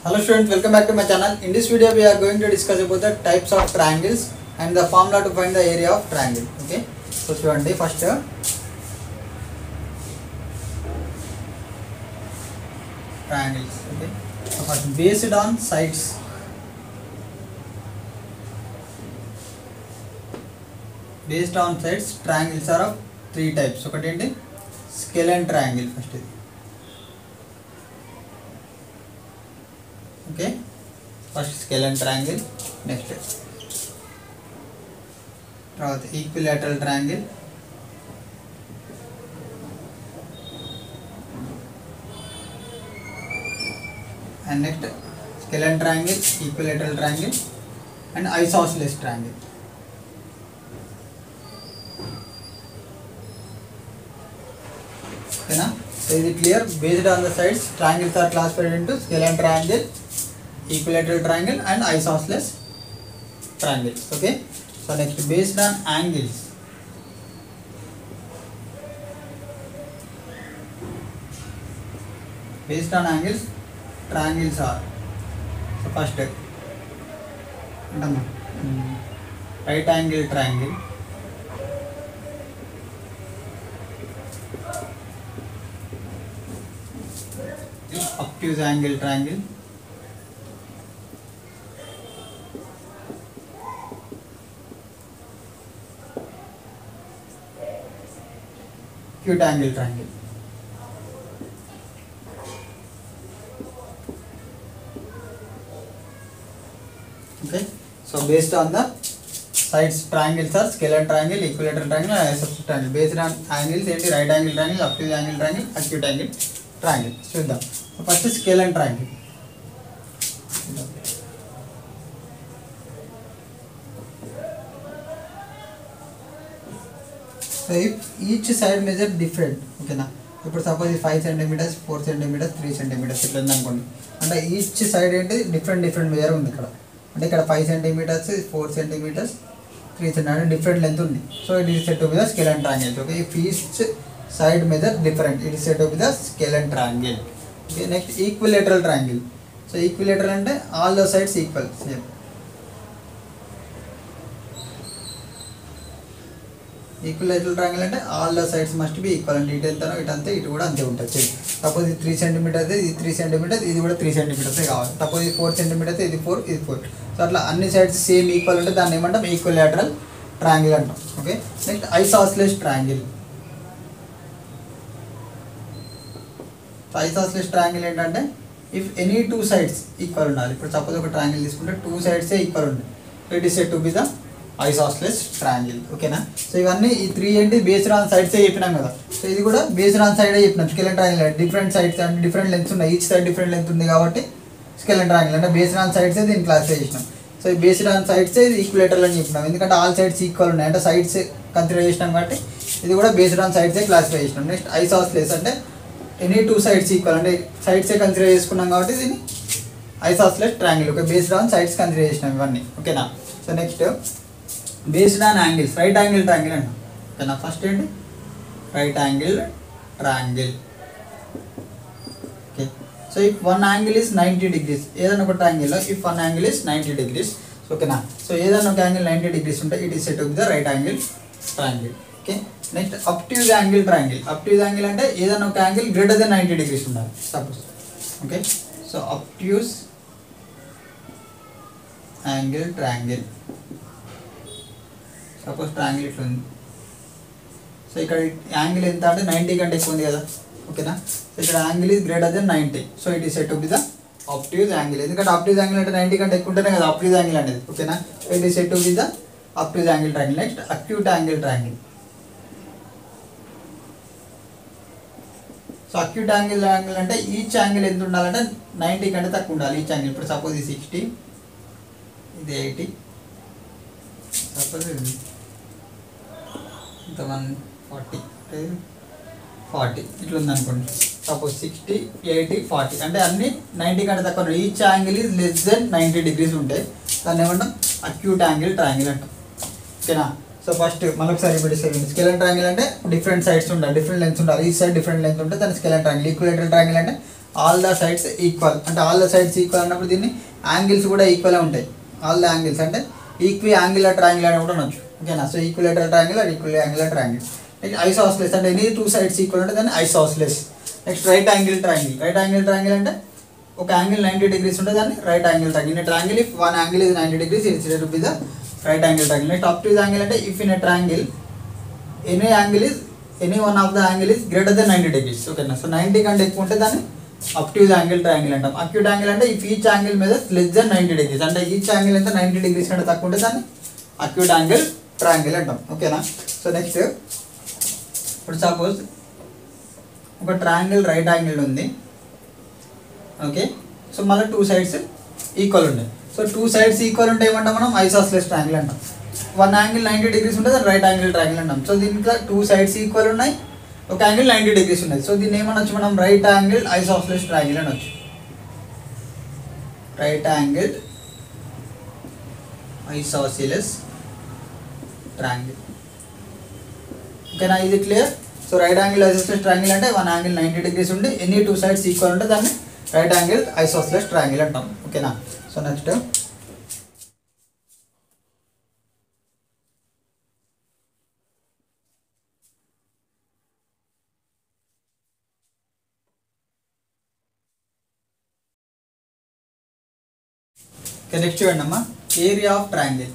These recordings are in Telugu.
Hello students, welcome back to my channel. In this video, we are going to discuss about the types of triangles and the formula to find the area of triangle. Okay. So చూడండి first triangles. Okay. So first based on sides. Based on sides, triangles are of three types. ఒకటి ఏంటి స్కెలన్ ట్రయాంగిల్ ఫస్ట్ ఇది okay first scalene triangle next తర్వాత equilateral triangle and next scalene triangle equilateral triangle and isosceles triangle ఓకేనా సో ఇది clear based on the sides triangles are classified into scalene triangle equilateral triangle and isosceles triangles okay so next based on angles based on angles triangles are so first అంటమ్మా right angle triangle obtuse angle triangle acute angle triangle. Okay, so based on the sides triangles are scalar triangle, equilateral triangle, and isosceles triangle. Based on angles, ఏంటి right angle triangle, obtuse angle triangle, acute angle triangle. చూద్దాం so first scalene triangle so each side measure different ఓకేనా ఇప్పుడు సపోజ్ ఇది five centimetres four centimetres three centimetres ఇట్లా ఉందనుకోండి అంటే ఈచ్ సైడ్ ఏంటి డిఫరెంట్ డిఫరెంట్ మెజర్ ఉంది ఇక్కడ అంటే ఇక్కడ five centimetres four centimetres three centimetre different length ఉంది so it is said with scalene triangle okay if each side measure different it is said with scalene triangle okay next equilateral triangle so equilateral అంటే all the sides equal same equilateral triangle అంటే all the sides must be equal అంటే ఇటు ఎంతనో ఇటు అంతే ఇటు కూడా అంతే ఉంటుంది సేమ్ సపోజ్ ఇది త్రీ సెంటీమీటర్స్ ఇది త్రీ సెంటీమీటర్స్ ఇది కూడా త్రీ సెంటీమీటర్స్ కావాలి సపోజ్ ఇది ఫోర్ సెంటీమీటర్స్ ఇది ఫోర్ ఇది ఫోర్ సో అట్లా అన్ని సైడ్స్ సేమ్ ఈక్వల్ ఉంటే దాన్ని ఏమంటాం ఈక్విలేటరల్ ట్రాంగిల్ అంటాం okay next isosceles triangle so isosceles triangle ఏంటంటే if any two sides equal ఉండాలి ఇప్పుడు సపోజ్ ఒక ట్రాంగిల్ తీసుకుంటే టూ సైడ్సే ఈక్వల్ ఉంది so it is said to be the isosceles triangle ఓకేనా సో ఇవన్నీ ఈ త్రీ ఏంటి బేస్డ్ ఆన్ సైడ్సే చెప్పినాం కదా సో ఇది కూడా బేస్డ్ ఆన్ సైడే చెప్పినాం స్కెలెన్ ట్రాంగిల్ డిఫరెంట్ సైడ్స్ అంటే డిఫరెంట్ లెంత్స్ ఉన్నాయి ఈచ్ సైడ్ డిఫరెంట్ లెంత్ ఉంది కాబట్టి స్కెలెన్ ట్రాంగిల్ అంటే బేస్డ్ ఆన్ సైడ్సే దీన్ని క్లాసిఫై చేసినాం సో ఈ బేస్డ్ ఆన్ సైడ్సే ఇది ఈక్విలేటర్ అని చెప్పినాం ఎందుకంటే ఆల్ సైడ్స్ ఈక్వల్ ఉన్నాయి అంటే సైడ్స్ కన్సిడర్ చేసినాం కాబట్టి ఇది కూడా బేస్డ్ ఆన్ సైడ్సే క్లాసిఫై చేసినాం నెక్స్ట్ ఐసాస్లెస్ అంటే ఎనీ టూ సైడ్స్ ఈక్వల్ అంటే సైడ్సే కన్సిడర్ చేసుకున్నాం కాబట్టి దీన్ని isosceles triangle okay based on sides consider చేసినాం ఇవన్నీ ఓకేనా so next based on angles right angle triangle అంట ఓకేనా ఫస్ట్ ఏంటి right angle triangle okay so if one angle is ninety degrees ఏదైనా ఒక ట్రాంగిల్లో if one angle is ninety degrees ఓకేనా సో ఏదైనా ఒక యాంగిల్ నైంటీ డిగ్రీస్ ఉంటే it is said with the right angle triangle okay next obtuse angle triangle obtuse angle అంటే ఏదైనా ఒక angle greater than ninety degrees ఉండాలి suppose okay so obtuse angle triangle suppose triangle ఇట్లా ఉంది సో ఇక్కడ యాంగిల్ ఎంత అంటే నైంటీ కంటే ఎక్కువ ఉంది కదా ఓకేనా సో ఇక్కడ angle is greater than ninety so it is said to be the obtuse angle ఎందుకంటే అప్ట్యూజ్ యాంగిల్ అంటే నైంటీ కంటే ఎక్కువ ఉంటేనే కదా అప్ట్యూజ్ యాంగిల్ అనేది ఓకేనా so it is said to be the obtuse angle triangle next acute angle triangle so acute angle angle అంటే ఈచ్ యాంగిల్ ఎంత ఉండాలంటే నైంటీ కంటే తక్కువ ఉండాలి ఈచ్ యాంగిల్ ఇప్పుడు సపోజ్ ఇది సిక్స్టీ ఇది ఎయిటీ సపోజ్ ఇది ఇంత వన్ ఫార్టీ ఫార్టీ ఇట్లా ఉందనుకోండి సపోజ్ సిక్స్టీ ఎయిటీ ఫార్టీ అంటే అన్ని నైంటీ కంటే తక్కువ each angle is less than ninety degrees ఉంటాయి దాన్ని ఏమంటాం అక్యూట్ యాంగిల్ ట్రయాంగిల్ అంటాం ఓకేనా సో ఫస్ట్ మరొకసారి ఇప్పుడు డిస్కస్ స్కెలన్ ట్రాంగిల్ అంటే డిఫరెంట్ సైడ్స్ ఉండాలి డిఫరెంట్ లెన్స్ ఉండాలి ఈ సైడ్ డిఫరెంట్ లెన్స్ ఉంటే దాని స్కెలన్ ట్రాంగిల్ ఈక్వలేటరల్ ట్రాంగిల్ అంటే ఆల్ ద సైడ్స్ ఈక్వల్ అంటే ఆల్ ద సైడ్స్ ఈక్వల్ అన్నప్పుడు దీన్ని యాంగిల్స్ కూడా ఈక్వల్ ఉంటాయి ఆల్ ద యాంగిల్స్ అంటే ఈక్వి యాంగిలర్ ట్రయాంగిల్ అని కూడా అనొచ్చు ఓకేనా so equilateral triangle and equiangular triangle next isosceles అంటే ఎనీ టూ సైడ్స్ ఈక్వల్ అంటే దాన్ని isosceles next right angle triangle right angle triangle అంటే ఒక యాంగిల్ నైంటీ డిగ్రీస్ ఉంటే దాన్ని right angle triangle in triangle if one angle is ninety degrees it's to be the right angle triangle next obtuse angle అంటే if in a triangle any angle is any one of the angle is greater than ninety degrees ఓకేనా సో నైంటీ కంటే ఎక్కువ ఉంటే దాన్ని అక్యూజ్ యాంగిల్ ట్రయాంగిల్ అంటాం అక్యూట్ యాంగిల్ అంటే ఇఫ్ ఈచ్ యాంగిల్ మీద లెస్ దెన్ నైంటీ డిగ్రీస్ అంటే ఈచ్ యాంగిల్ ఎంత నైంటీ డిగ్రీస్ కంటే తక్కువ ఉంటే దాన్ని అక్యూట్ యాంగిల్ ట్రయాంగిల్ అంటాం ఓకేనా సో నెక్స్ట్ ఇప్పుడు సపోజ్ ఒక ట్రయాంగిల్ రైట్ యాంగిల్ ఉంది ఓకే సో మళ్ళీ టూ సైడ్స్ ఈక్వల్ ఉన్నాయి సో టూ సైడ్స్ ఈక్వల్ ఉంటే ఏమంటాం మనం ఐసాస్లెస్ ట్రయాంగిల్ అంటాం వన్ యాంగిల్ నైంటీ డిగ్రీస్ ఉంటే దాన్ని రైట్ యాంగిల్ ట్రయాంగిల్ అంటాం సో దీంట్లో టూ సైడ్స్ ఈక్వల్ ఉన్నాయి ఒక యాంగిల్ నైంటీ డిగ్రీస్ ఉన్నాయి సో దీన్ని ఏమనొచ్చు మనం రైట్ యాంగిల్ ఐసాస్లెస్ ట్రయాంగిల్ అనొచ్చు రైట్ యాంగిల్ ఐసాసిలస్ ట్రయాంగిల్ ఓకేనా ఇది clear so right angle isosceles triangle అంటే వన్ యాంగిల్ నైంటీ డిగ్రీస్ ఉండి ఎనీ టూ సైడ్స్ ఈక్వల్ ఉంటే దాన్ని రైట్ యాంగిల్ ఐసోస్లెస్ ట్రయాంగిల్ అంటాం ఓకేనా సో నెక్స్ట్ నెక్స్ట్ చూడండి అమ్మా area of triangle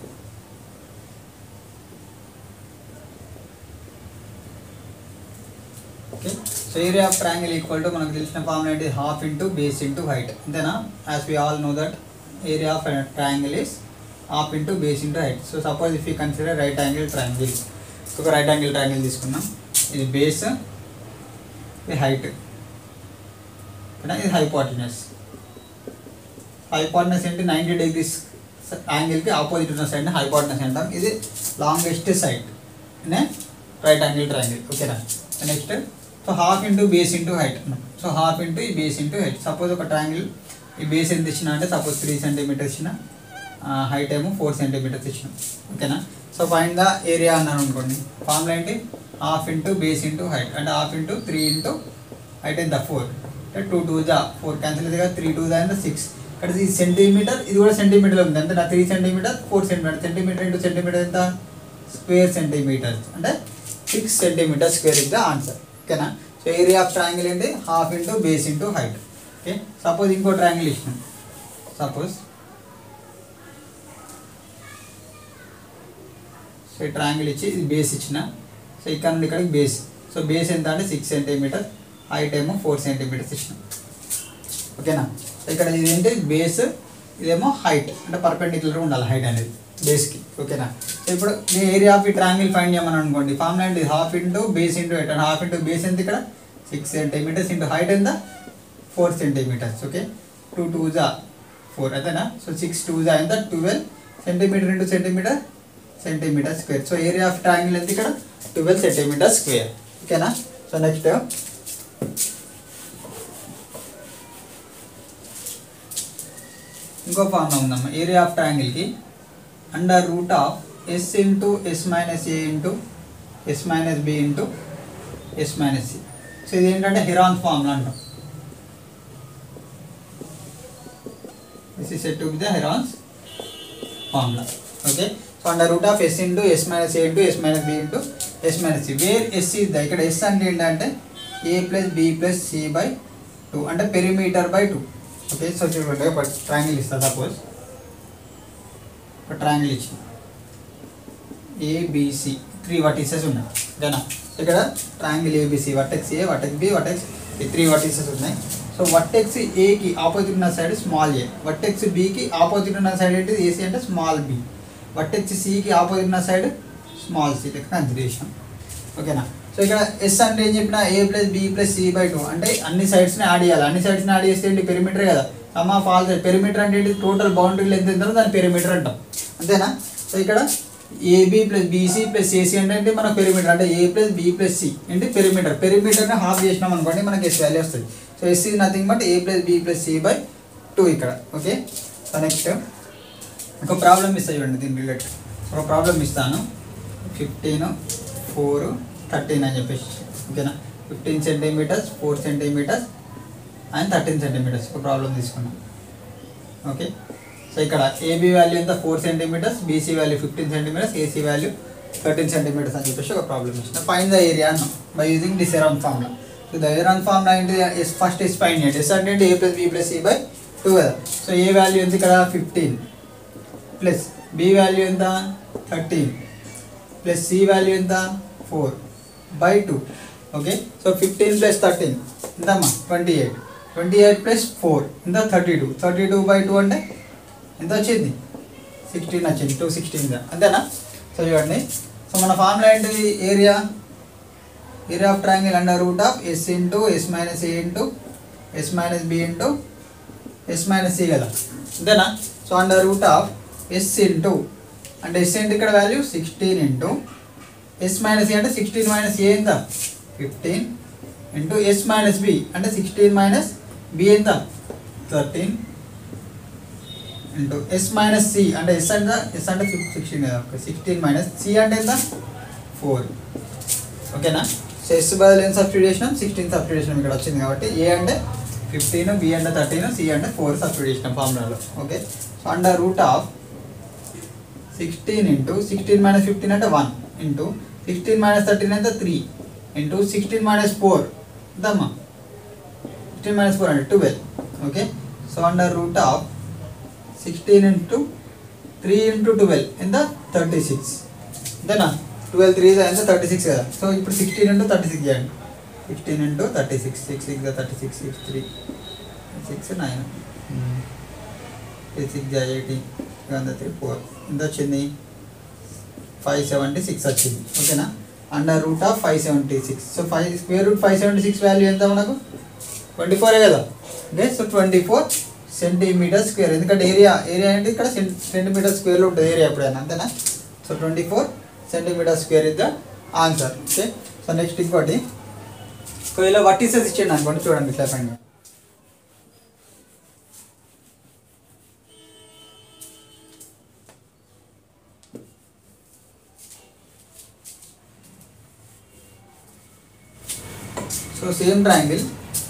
okay so area of triangle equal to మనకు తెలిసిన ఫార్ములా ఏంటి half into base into height అంతేనా as we all know that area of triangle is half into base into height so suppose if you consider right angle triangle ఒక రైట్ యాంగిల్ ట్రయాంగిల్ తీసుకున్నాం ఇది బేస్ ఇది హైట్ ఓకేనా ఇది హైపాటినస్ హైపాటినస్ ఏంటి నైంటీ డిగ్రీస్ యాంగిల్కి ఆపోజిట్ ఉన్న సైడ్ని హైపాటినస్ అంటాం ఇది లాంగెస్ట్ సైడ్ నే రైట్ యాంగిల్ ట్రయాంగిల్ ఓకేనా next so half into base into height so half into ఈ బేస్ ఇంటూ హైట్ సపోజ్ ఒక ట్రయాంగిల్ ఈ బేస్ ఎంత ఇచ్చిన అంటే సపోజ్ త్రీ సెంటీమీటర్స్ ఇచ్చిన హైట్ ఏమో ఫోర్ సెంటీమీటర్స్ ఇచ్చినాం ఓకేనా సో ఫైన్ ద ఏరియా అన్నాను అనుకోండి ఫార్ములా ఏంటి half into base into height అంటే half into three into height ఎంత ఫోర్ అంటే టూ టూ జా ఫోర్ క్యాన్సిల్ అయితే కదా త్రీ టూ జా ఎంత సిక్స్ ఇక్కడ ఇది సెంటీమీటర్ ఇది కూడా సెంటీమీటర్ ఉంది అంటే నా three centimetre four centimetre centimetre into centimetre ఎంత స్క్వేర్ సెంటీమీటర్స్ అంటే six centimetre square is the answer ఓకేనా సో ఏరియా ఆఫ్ ట్రయాంగిల్ ఏంటి half into base into height okay suppose ఇంకో ట్రయాంగిల్ ఇచ్చినాం సపోజ్ సో ఈ ట్రయాంగిల్ ఇచ్చి ఇది బేస్ ఇచ్చిన సో ఇక్కడ నుండి ఇక్కడికి బేస్ సో బేస్ ఎంత అంటే సిక్స్ సెంటీమీటర్ హైట్ ఏమో ఫోర్ సెంటీమీటర్స్ ఇచ్చినాం ఓకేనా సో ఇక్కడ ఇది ఏంటి బేస్ ఇదేమో హైట్ అంటే పర్పెండిక్యులర్ ఉండాలి హైట్ అనేది బేస్కి ఓకేనా సో ఇప్పుడు ఈ ఏరియా ఆఫ్ ఈ ట్రాంగిల్ ఫైండ్ చేయమని అనుకోండి ఫార్ములా ఏంటి half into base into height and half into base ఎంత ఇక్కడ సిక్స్ సెంటీమీటర్స్ ఇంటూ హైట్ ఎంత four centimetres okay two two జా ఫోర్ అదేనా సో సిక్స్ టూ జా ఎంత twelve centimetre into centimetre centimetre square so area of triangle ఎంత ఇక్కడ ట్వెల్వ్ సెంటీమీటర్ స్క్వేర్ ఓకేనా సో నెక్స్ట్ ఇంకో ఫార్ములా ఉందమ్మా ఏరియా ఆఫ్ ట్రయాంగిల్కి under root of S into S minus A into S minus B into S minus C so ఇది ఏంటంటే హిరాన్ ఫార్ములా అంటాం this is said to be the Heron's formula. Okay. So under root of s into s minus a into s minus b into s minus c. Where s is the ఇక్కడ s అంటే ఏంటంటే a plus B plus C by two అంటే perimeter by two okay so చూడండి ఒక ట్రయాంగిల్ ఇస్తా సపోజ్ ఒక ట్రయాంగిల్ ఇచ్చి ఏబిసి త్రీ వర్టిసెస్ ఉన్నాయి ఓకేనా ఇక్కడ triangle ABC vertex A vertex B vertex ఈ త్రీ వర్టిసెస్ ఉన్నాయి సో వర్టెక్స్ ఏకి ఆపోజిట్ ఉన్న సైడ్ స్మాల్ ఏ వర్టెక్స్ బికి ఆపోజిట్ ఉన్న సైడ్ ఏంటి ఏసీ అంటే స్మాల్ బి వర్టెక్స్ సికి ఆపోజిట్ ఉన్న సైడ్ స్మాల్ సి లెక్క కన్సిడరేషన్ ఓకేనా సో ఇక్కడ ఎస్ అంటే ఏం చెప్పిన A plus B plus C by two అంటే అన్ని సైడ్స్ని యాడ్ చేయాలి అన్ని సైడ్స్ని యాడ్ చేస్తే ఏంటి పెరిమీటర్ కదా సమ్ ఆఫ్ ఆల్ పెరిమీటర్ అంటే ఏంటి టోటల్ బౌండరీ లెంత్ ఎంత ఉందో దాన్ని పెరిమీటర్ అంటాం అంతేనా సో ఇక్కడ AB plus BC plus AC అంటే ఏంటి మన పెరిమీటర్ అంటే A plus B plus C ఏంటి పెరిమీటర్ పెరిమీటర్ని హాఫ్ చేసినాం అనుకోండి మనకి ఎస్ వాల్యూ వస్తుంది so S is nothing but A plus B plus C by two ఇక్కడ ఓకే సో నెక్స్ట్ ఒక ప్రాబ్లం ఇస్తా చూడండి దీని రిలేటెడ్ ఒక ప్రాబ్లం ఇస్తాను ఫిఫ్టీన్ ఫోర్ థర్టీన్ అని చెప్పేసి ఓకేనా fifteen centimeters four centimeters and thirteen centimeters ఒక ప్రాబ్లం తీసుకున్నాం ఓకే సో ఇక్కడ ఏబీ వాల్యూ ఎంత four centimeters BC value fifteen centimeters AC value thirteen centimeters అని చెప్పేసి ఒక ప్రాబ్లం ఇచ్చిన ఫైన్ ద ఏరియా అన్నాం by using this Heron formula so the Heron formula ఏంటి ఎస్ ఫస్ట్ ఇస్ ఫైన్ చేయండి ఎస్ అంటే A plus B plus C by two కదా సో ఏ వాల్యూ ఎంత ఇక్కడ ఫిఫ్టీన్ ప్లస్ బి వాల్యూ ఎంత థర్టీన్ ప్లస్ సి వాల్యూ ఎంత four by two okay so fifteen plus thirteen ఎంతమ్మా twenty eight twenty eight plus four ఎంత thirty two thirty two by two అంటే ఎంత వచ్చింది సిక్స్టీన్ వచ్చింది టూ సిక్స్టీన్ అంతేనా సో చూడండి సో మన ఫార్ములా ఏంటిది area area of triangle under root of S into S minus A into S minus B into S minus C కదా అంతేనా so under root of S into అంటే ఎస్ ఇంటూ ఇక్కడ value sixteen into S minus A అంటే సిక్స్టీన్ మైనస్ ఏ ఎంత fifteen into S minus B అంటే సిక్స్టీన్ మైనస్ బి ఎంత thirteen into S minus C అంటే ఎస్ అంటే ఎస్ అంటే సిక్స్టీన్ కదా సిక్స్టీన్ మైనస్ సి అంటే ఎంత ఫోర్ ఓకేనా సో ఎస్ బదులు ఏం సబ్స్టిట్యూట్ చేసినాం సిక్స్టీన్ సబ్స్టిట్యూట్ చేసినాం ఇక్కడ వచ్చింది కాబట్టి ఏ అంటే ఫిఫ్టీన్ బి అంటే థర్టీన్ సి అంటే ఫోర్ సబ్స్టిట్యూట్ చేసినాం ఫార్ములాలో okay so under root of sixteen into sixteen minus fifteen అంటే one into sixteen minus thirteen అంటే three into sixteen minus four ఎంతమ్మా సిక్స్టీన్ మైనస్ ఫోర్ అంటే twelve okay so under root of sixteen into three into twelve ఎంత థర్టీ సిక్స్ అంతేనా ట్వెల్వ్ త్రీ ఎంత థర్టీ సిక్స్ కదా సో ఇప్పుడు సిక్స్టీన్ ఇంటూ థర్టీ సిక్స్ చేయండి sixteen into thirty six six six thirty six six three six nine six eighteen one three four ఎంత వచ్చింది ఫైవ్ సెవెంటీ సిక్స్ వచ్చింది ఓకేనా under root of five seventy six so five square root five seventy six value ఎంత మనకు ట్వంటీ ఫోరే కదా okay so twenty four centimeter square ఎందుకంటే ఏరియా ఏరియా అంటే ఇక్కడ సెంటీమీటర్ స్క్వేర్లో ఉంటుంది ఏరియా ఎప్పుడైనా అంతేనా so twenty four centimeter square is the answer okay so next ఇంకోటి సో ఇలా వర్టీసెస్ ఇచ్చేయండి అనుకోండి చూడండి ఇట్లా పైన సో సేమ్ ట్రయాంగిల్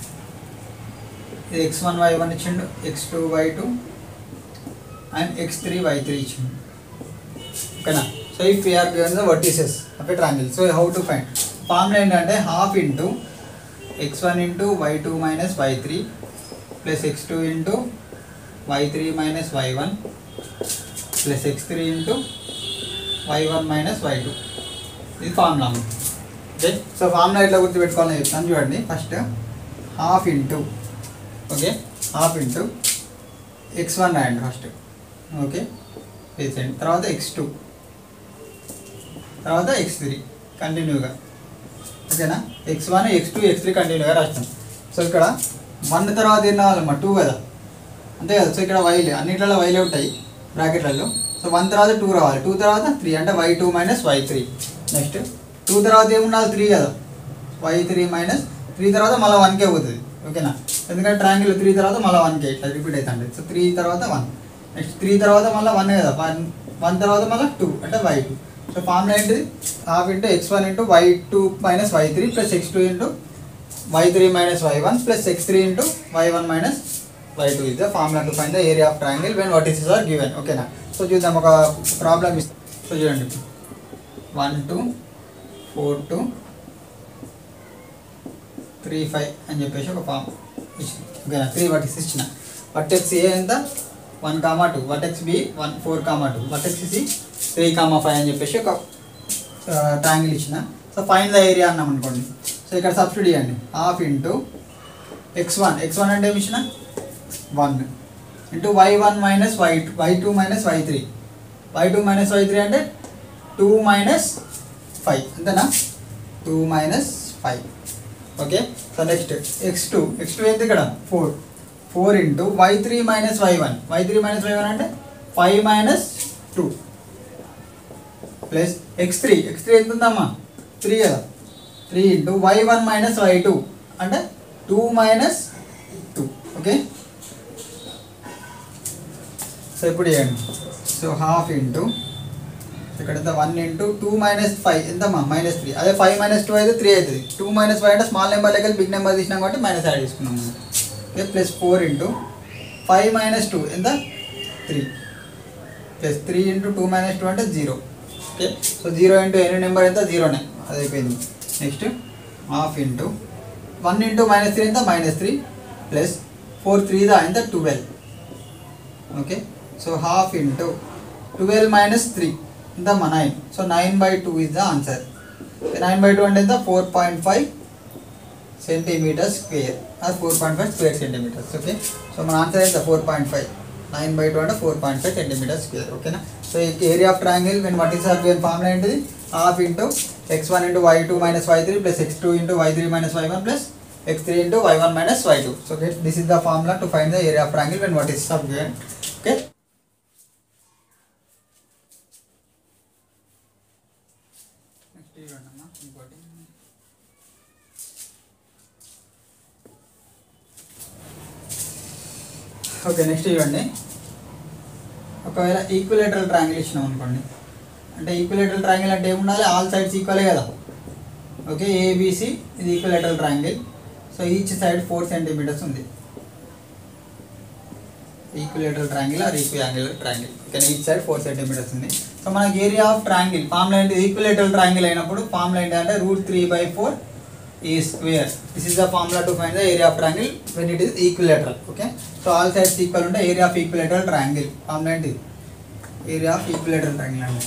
ఇది ఎక్స్ వన్ వై వన్ ఇచ్చిండు X two Y two and X three Y three ఇచ్చిండు ఓకేనా so if you are given the vertices of a triangle so how to find formula ఏంటంటే half into X one into Y two minus Y three plus X two into Y three minus Y one plus X three into Y one minus Y two ఇది ఫార్ములా ఓకే సో ఫార్ములా ఎట్లా గుర్తుపెట్టుకోవాలని చెప్తాను చూడండి first half into okay half into X one రాయండి ఫస్ట్ ఓకే వేసేయండి తర్వాత ఎక్స్ టూ తర్వాత ఎక్స్ త్రీ కంటిన్యూగా ఓకేనా X one X two X three కంటిన్యూగా రాస్తాం సో ఇక్కడ వన్ తర్వాత ఏం రావాలమ్మా టూ కదా అంతే కదా సో ఇక్కడ వైలే అన్నిట్లలో వైలే ఉంటాయి బ్రాకెట్లలో సో వన్ తర్వాత టూ రావాలి టూ తర్వాత త్రీ అంటే Y two minus Y three next two తర్వాత ఏముండాలి త్రీ కదా వై త్రీ మైనస్ త్రీ తర్వాత మళ్ళీ వన్కే పోతుంది ఓకేనా ఎందుకంటే ట్రాంగిల్ త్రీ తర్వాత మళ్ళీ వన్కే ఇట్లా రిపీట్ అవుతుంది సో త్రీ తర్వాత వన్ నెక్స్ట్ త్రీ తర్వాత మళ్ళీ వన్ కదా వన్ వన్ తర్వాత మళ్ళీ టూ అంటే వై టూ సో ఫార్ములా ఏంటిది half into X one into Y two minus Y three plus X two into Y three minus Y one plus X three into Y one minus Y two is the formula to find the area of triangle when vertices are given ఓకేనా సో చూద్దాం ఒక ప్రాబ్లమ్ ఇస్ సో చూడండి one two four two three five అని చెప్పేసి ఒక ఫామ్ ఇచ్చిన ఓకేనా త్రీ వర్టెక్స్ ఇచ్చిన వర్టెక్స్ ఏ ఎంత one comma two vertex B one four comma two vertex C three comma five అని చెప్పేసి ఒక ట్రాంగిల్ ఇచ్చిన సో ఫైన్ ద ఏరియా అన్నాం అనుకోండి సో ఇక్కడ సబ్సిడీ అండి half into X one X one అంటే ఏమి ఇచ్చిన one into Y one minus Y two Y two minus Y three Y two minus Y three అంటే టూ మైనస్ ఫైవ్ అంతేనా two minus five okay so next X two X two ఏంటి ఇక్కడ four four into Y three minus Y one Y three minus Y one అంటే five minus two plus X three X three ఎంత ఉందమ్మా త్రీ కదా three into Y one minus Y two అంటే two minus two okay so ఇప్పుడు చేయండి సో హాఫ్ ఇంటూ ఇక్కడ ఎంత one into two minus five ఎంతమ్మా మైనస్ త్రీ అదే ఫైవ్ మైనస్ టూ అయితే త్రీ అవుతుంది టూ మైనస్ ఫైవ్ అంటే స్మాల్ నెంబర్ లెక్క బిగ్ నెంబర్ తీసినాం కాబట్టి మైనస్ యాడ్ చేసుకున్నాం మనం okay plus four into five minus two ఎంత three plus three into two minus two అంటే zero okay so zero into ఎన్ని నెంబర్ ఎంత జీరోనే అది అయిపోయింది next half into one into minus three ఎంత minus three plus four three దా ఎంత twelve okay so half into twelve minus three ఎంత మా nine so nine by two is the answer nine by two అంటే ఎంత four point five centimeter square అది four point five square centimeters okay so మన ఆన్సర్ ఎంత four point five nine by two అంటే four point five centimeter square ఓకేనా సో ఈ area of triangle when vertices సర్వేన్ ఫార్ములా ఏంటిది half into X one into Y two minus Y three plus X two into Y three minus Y one plus X three into Y one minus Y two so this is the formula to find the area of triangle when vertices సర్వేన్ ఓకే నెక్స్ట్ ఇవ్వండి అమ్మా ఇంకోటి ఓకే నెక్స్ట్ ఇవ్వండి ఒకవేళ ఈక్విలేటరల్ ట్రాంగిల్ ఇచ్చినాం అనుకోండి అంటే ఈక్విలేటరల్ ట్రాంగిల్ అంటే ఏముండాలి ఆల్ సైడ్స్ ఈక్వలే కదా ఓకే ఏబిసి ఇది equilateral triangle so each side four centimeters ఉంది equilateral triangle or equiangular triangle okay each side four centimeters ఉంది సో మనకి ఏరియా ఆఫ్ ట్రాంగిల్ ఫార్ములా ఏంటి ఈక్విలేటరల్ ట్రాంగిల్ అయినప్పుడు ఫార్ములా ఏంటి అంటే రూట్ త్రీ బై ఫోర్ ఈ square this is the formula to find the area of triangle when it is equilateral okay so all sides equal ఉంటే area of equilateral triangle formula ఏంటి ఏరియా ఆఫ్ ఈక్విలేటరల్ ట్రాంగిల్ అండి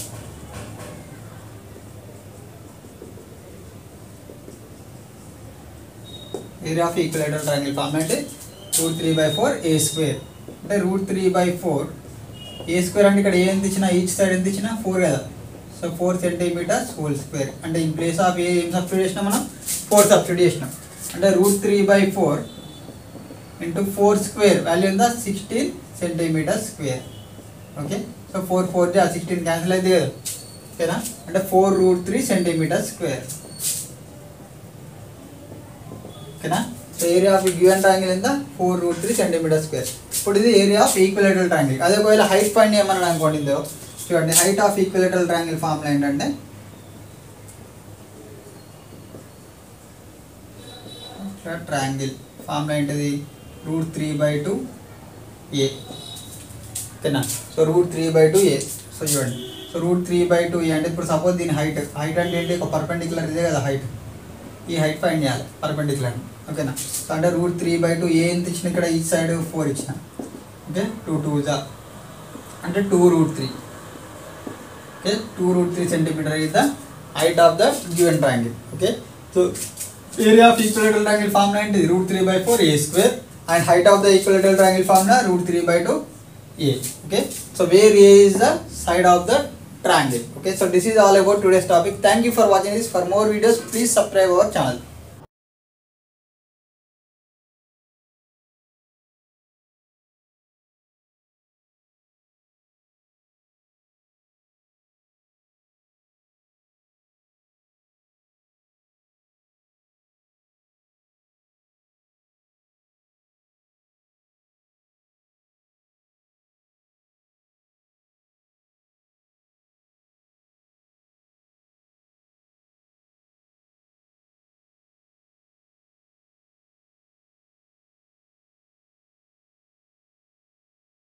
area of equilateral triangle formula అంటే root three by four A square అంటే root three by four A square అంటే ఇక్కడ ఏ ఎంత ఇచ్చినా ఈచ్ సైడ్ ఎంత ఇచ్చినా ఫోర్ కదా so four centimeters whole square అంటే ఇన్ ప్లేస్ ఆఫ్ ఏ ఏం సబ్స్టిట్యూట్ చేసినాం మనం ఫోర్ సబ్స్టిట్యూట్ చేసినాం అంటే root three by four into four square value ఎంత sixteen centimeter square okay so four four జా సిక్స్టీన్ క్యాన్సిల్ అయితే కదా ఓకేనా అంటే four root three centimeter square ఓకేనా so area of given triangle ఎంత four root three centimeter square ఇప్పుడు ఇది ఏరియా ఆఫ్ ఈక్విలేటరల్ ట్రాంగిల్ అదే ఒకవేళ హైట్ ఫైండ్ ఏమన్నా అనుకోండి ఇందో చూడండి height of equilateral triangle formula ఏంటంటే ట్రాంగిల్ ఫార్ములా ఏంటిది root three by two A ఓకేనా so root three by two A so చూడండి so root three by two A అంటే ఇప్పుడు సపోజ్ దీని హైట్ హైట్ అంటే ఏంటి ఒక పర్పెండిక్యులర్ ఇదే కదా హైట్ ఈ హైట్ ఫైండ్ చేయాలి పర్పెండిక్యులర్ ఓకేనా సో అంటే root three by two A ఎంత ఇచ్చిన ఇక్కడ ఈ సైడ్ ఫోర్ ఇచ్చిన ఓకే టూ టూ జా అంటే two root three okay two root three centimeter is the height of the given triangle okay so area of equilateral triangle formula ఏంటిది root three by four A square and height of the equilateral triangle formula root three by two A okay so where A is the side of the triangle okay so this is all about today's topic thank you for watching this for more videos please subscribe our channel